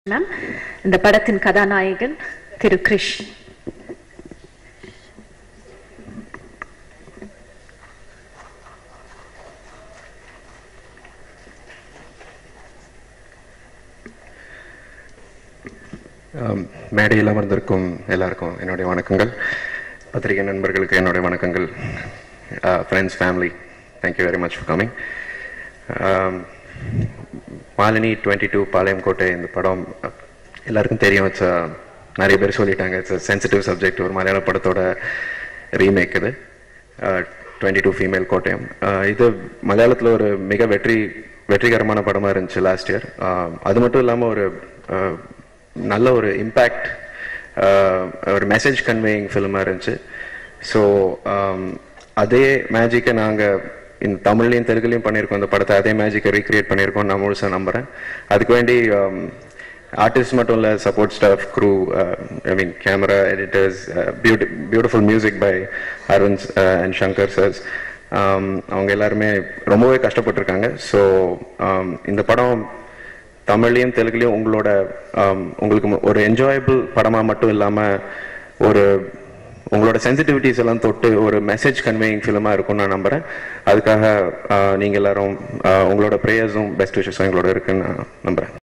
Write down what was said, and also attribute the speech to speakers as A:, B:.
A: ma'am இந்த படத்தின் கதாநாயகன் திரு கிரிஷ்
B: ஆம், மேடையில் அமர்ந்திருக்கும் எல்லாருக்கும் என்னுடைய வணக்கங்கள் பத்திரிகை நண்பர்களுக்கு என்னுடைய வணக்கங்கள் friends family thank you very much for coming Malini twenty two Palayamkottai இந்த படம் அஹ், எல்லாருக்கும் தெரியும் இட்ஸ் நிறைய பேர் சொல்லிட்டாங்க இட்ஸ் சென்சிட்டிவ் சப்ஜெக்ட் ஒரு மலையாள படத்தோட ரீமேக் இது டுவெண்ட்டி டூ ஃபீமேல் கோட்டயம் அஹ், இது மலையாளத்தில் ஒரு மிக வெற்றி வெற்றிகரமான படமாக இருந்துச்சு லாஸ்ட் இயர் அது மட்டும் இல்லாமல் ஒரு அஹ், நல்ல ஒரு இம்பேக்ட் ஒரு மெசேஜ் கன்வேயிங் ஃபிலிமாக இருந்துச்சு ஸோ அதே மேஜிக்கை நாங்கள் இந்த தமிழ்லையும் தெலுங்குலையும் பண்ணியிருக்கோம் இந்த படத்தை அதே மேஜிக்கை ரீக்ரியேட் பண்ணியிருக்கோம் நான் முழுசாக நம்புகிறேன் அதுக்கு வேண்டி ஆர்டிஸ்ட் மட்டும் இல்லை support staff crew I mean camera editors beauty beautiful music by Aravind and Shankar sirs அவங்க எல்லாருமே ரொம்பவே கஷ்டப்பட்டிருக்காங்க ஸோ இந்த படம் தமிழ்லையும் தெலுங்குலையும் உங்களோட ஆம், உங்களுக்கு ம- ஒரு என்ஜாயபிள் படமாக மட்டும் இல்லாமல் ஒரு உங்களோட சென்சிட்டிவிட்டிஸ் எல்லாம் தொட்டு ஒரு மெசேஜ் கன்வேயிங் ஃபிலிமாக இருக்கும்னு நான் நம்புகிறேன் அதுக்காக நீங்கள் எல்லாரும் ஆ, உங்களோட ப்ரேயர்ஸும் பெஸ்ட் விஷஸும் எங்களோட இருக்குன்னு நான் நம்புகிறேன்